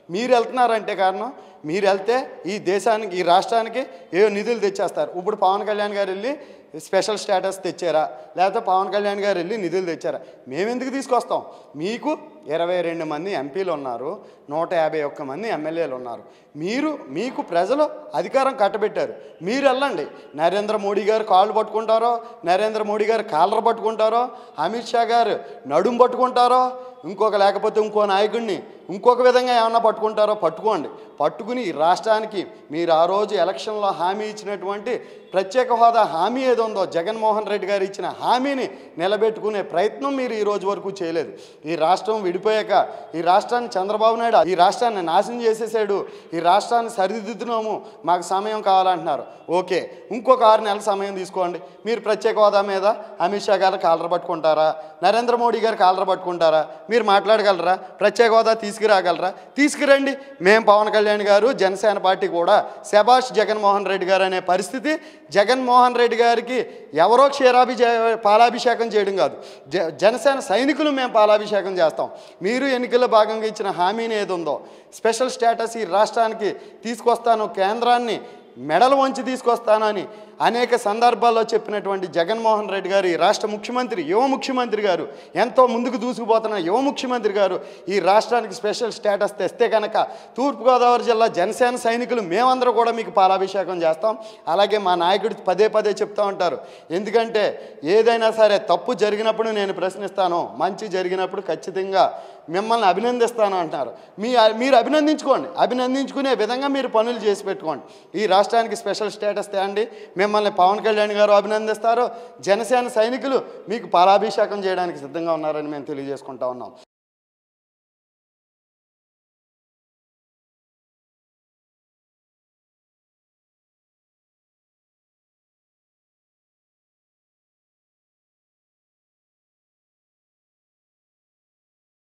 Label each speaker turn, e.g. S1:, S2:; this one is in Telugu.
S1: మీరు వెళ్తున్నారంటే కారణం మీరు వెళ్తే ఈ దేశానికి ఈ రాష్ట్రానికి ఏ నిధులు తెచ్చేస్తారు ఇప్పుడు పవన్ కళ్యాణ్ గారు వెళ్ళి స్పెషల్ స్టేటస్ తెచ్చారా లేకపోతే పవన్ కళ్యాణ్ గారు వెళ్ళి నిధులు తెచ్చారా మేము ఎందుకు తీసుకొస్తాం మీకు ఇరవై రెండు మంది ఎంపీలు ఉన్నారు నూట యాభై ఒక్క మంది ఎమ్మెల్యేలు ఉన్నారు మీరు మీకు ప్రజలు అధికారం కట్టబెట్టారు మీరు వెళ్ళండి నరేంద్ర మోడీ గారు కాళ్ళు పట్టుకుంటారో నరేంద్ర మోడీ గారు కాలర్ పట్టుకుంటారో అమిత్ షా గారు నడుము పట్టుకుంటారో ఇంకొక లేకపోతే ఇంకో నాయకుడిని ఇంకొక విధంగా ఏమన్నా పట్టుకుంటారో పట్టుకోండి పట్టుకుని ఈ రాష్ట్రానికి మీరు ఆ రోజు ఎలక్షన్లో హామీ ఇచ్చినటువంటి ప్రత్యేక హోదా హామీ ఏదో ఉందో జగన్మోహన్ రెడ్డి గారు ఇచ్చిన హామీని నిలబెట్టుకునే ప్రయత్నం మీరు ఈ రోజు వరకు చేయలేదు ఈ రాష్ట్రం విడిపోయాక ఈ రాష్ట్రాన్ని చంద్రబాబు నాయుడు ఈ రాష్ట్రాన్ని నాశనం చేసేసాడు ఈ రాష్ట్రాన్ని సరిదిద్దుతున్నాము మాకు సమయం కావాలంటున్నారు ఓకే ఇంకొక ఆరు నెలల సమయం తీసుకోండి మీరు ప్రత్యేక హోదా మీద అమిత్ షా గారు కాలర్ పట్టుకుంటారా నరేంద్ర మోడీ గారు కాలర్ పట్టుకుంటారా మీరు మాట్లాడగలరా ప్రత్యేక హోదా తీసుకురాగలరా తీసుకురండి మేము పవన్ కళ్యాణ్ గారు జనసేన పార్టీ కూడా శభాష్ జగన్మోహన్ రెడ్డి గారు అనే పరిస్థితి జగన్మోహన్ రెడ్డి గారికి ఎవరో క్షీరాభి పాలాభిషేకం చేయడం కాదు జ జనసేన సైనికులు మేము పాలాభిషేకం చేస్తాం మీరు ఎన్నికల్లో భాగంగా ఇచ్చిన హామీని ఏది ఉందో స్పెషల్ స్టేటస్ ఈ రాష్ట్రానికి తీసుకొస్తాను కేంద్రాన్ని మెడలు వంచి తీసుకొస్తాను అని అనేక సందర్భాల్లో చెప్పినటువంటి జగన్మోహన్ రెడ్డి గారు ఈ రాష్ట్ర ముఖ్యమంత్రి యువ ముఖ్యమంత్రి గారు ఎంతో ముందుకు దూసుకుపోతున్న యువ ముఖ్యమంత్రి గారు ఈ రాష్ట్రానికి స్పెషల్ స్టేటస్ తెస్తే కనుక తూర్పుగోదావరి జిల్లా జనసేన సైనికులు మేమందరూ కూడా మీకు పాలాభిషేకం చేస్తాం అలాగే మా నాయకుడు పదే పదే చెప్తా ఉంటారు ఎందుకంటే ఏదైనా సరే తప్పు జరిగినప్పుడు నేను ప్రశ్నిస్తాను మంచి జరిగినప్పుడు ఖచ్చితంగా మిమ్మల్ని అభినందిస్తాను అంటున్నారు మీ మీరు అభినందించుకోండి అభినందించుకునే విధంగా మీరు పనులు చేసి పెట్టుకోండి ఈ రాష్ట్రానికి స్పెషల్ స్టేటస్ తేండి మిమ్మల్ని పవన్ కళ్యాణ్ గారు అభినందిస్తారు జనసేన సైనికులు మీకు పాలాభిషేకం చేయడానికి సిద్ధంగా ఉన్నారని మేము తెలియజేసుకుంటా ఉన్నాం